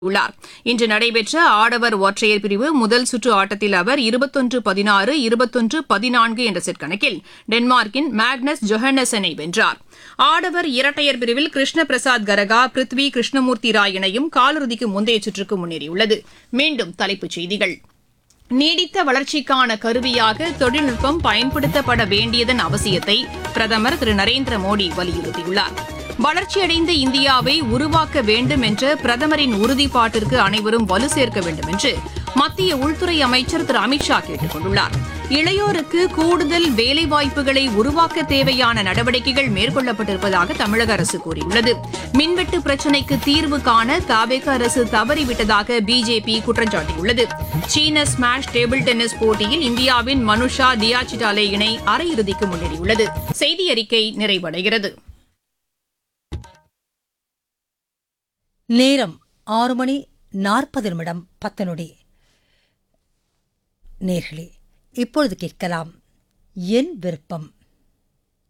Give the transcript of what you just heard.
உள்ளார் இன்று நடைபெற்ற ஆடவர் ஒற்றையர் பிரிவு முதல் சுற்று ஆட்டத்தில் அவர் இருபத்தொன்று பதினாறு இருபத்தொன்று பதினான்கு என்ற செட் கணக்கில் டென்மார்க்கின் மேக்னஸ் ஜொஹன்னசனை வென்றார் ஆடவர் இரட்டையர் பிரிவில் கிருஷ்ண பிரசாத் கரகா பிருத்வி கிருஷ்ணமூர்த்தி ராய் இணையும் காலிறுதிக்கு முந்தைய சுற்றுக்கு முன்னேறியுள்ளது மீண்டும் தலைப்புச் செய்திகள் நீடித்த வளர்ச்சிக்கான கருவியாக தொழில்நுட்பம் பயன்படுத்தப்பட வேண்டியதன் அவசியத்தை பிரதமர் திரு நரேந்திர மோடி வலியுறுத்தியுள்ளார் வளர்ச்சியடைந்த இந்தியாவை உருவாக்க வேண்டும் என்ற பிரதமரின் உறுதிப்பாட்டிற்கு அனைவரும் வலு சேர்க்க வேண்டும் என்று மத்திய உள்துறை அமைச்சர் திரு அமித்ஷா கேட்டுக் கொண்டுள்ளார் இளையோருக்கு கூடுதல் வேலைவாய்ப்புகளை உருவாக்க தேவையான நடவடிக்கைகள் மேற்கொள்ளப்பட்டிருப்பதாக தமிழக அரசு கூறியுள்ளது மின்வெட்டு பிரச்சினைக்கு தீர்வு காண தாவேக அரசு தவறிவிட்டதாக பிஜேபி குற்றம் சாட்டியுள்ளது சீன ஸ்மாஷ் டேபிள் டென்னிஸ் போட்டியில் இந்தியாவின் மனுஷா டியாச்சிடாலே இணை அரையிறுதிக்கு முன்னேறியுள்ளது செய்தி அறிக்கை நிறைவடைகிறது நேரம் ஆறு மணி நாற்பது நிமிடம் பத்து நொடி நேர்களே இப்பொழுது கேட்கலாம் என் விருப்பம்